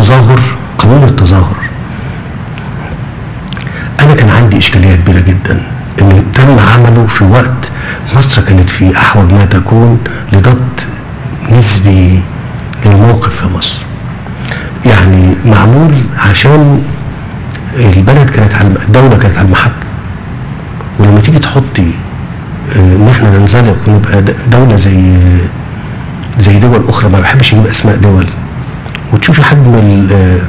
التظاهر قانون التظاهر انا كان عندي اشكاليه كبيره جدا ان تم عمله في وقت مصر كانت في احوج ما تكون لضبط نسبي للموقف في مصر يعني معمول عشان البلد كانت على الدوله كانت على المحك ولما تيجي تحطي آه، ان احنا ننزلق ونبقى د- دوله زي زي دول اخرى ما بحبش اجيب اسماء دول وتشوفي حجم ال- آه،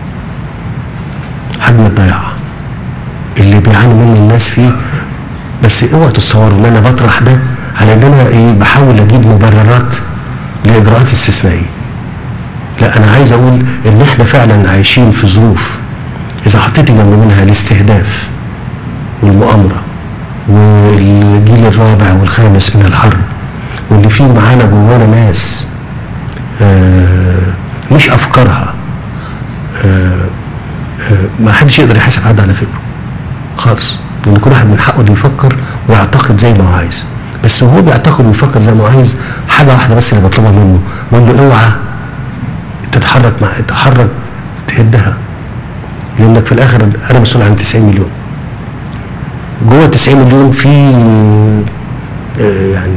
حجم الضياع اللي بيعاني منه الناس فيه بس اوعوا تتصوروا ان انا بطرح ده على ان انا ايه بحاول اجيب مبررات لاجراءات استثنائيه لا انا عايز اقول ان احنا فعلا عايشين في ظروف اذا حطيت جنب منها الاستهداف والمؤامره والجيل الرابع والخامس من الحرب واللي فيه معانا جوانا ناس آه مش افكارها آه آه ما حدش يقدر يحاسب حد على فكره خالص لان كل واحد من حقه انه يفكر ويعتقد زي ما هو عايز بس وهو بيعتقد ويفكر زي ما هو عايز حاجه واحده بس اللي بطلبها منه بقول له اوعى تتحرك مع تتحرك تهدها لانك في الاخر انا مسؤول عن 90 مليون جوه 90 مليون في آه، يعني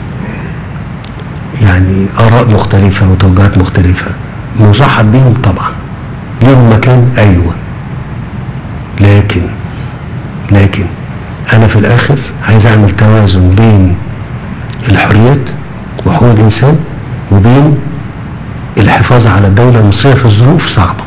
يعني اراء مختلفه وتوجهات مختلفه مصاحب بيهم طبعا ليهم مكان ايوه لكن لكن انا في الاخر عايز اعمل توازن بين الحريات وحقوق الانسان وبين الحفاظ على الدوله المصريه في ظروف صعبه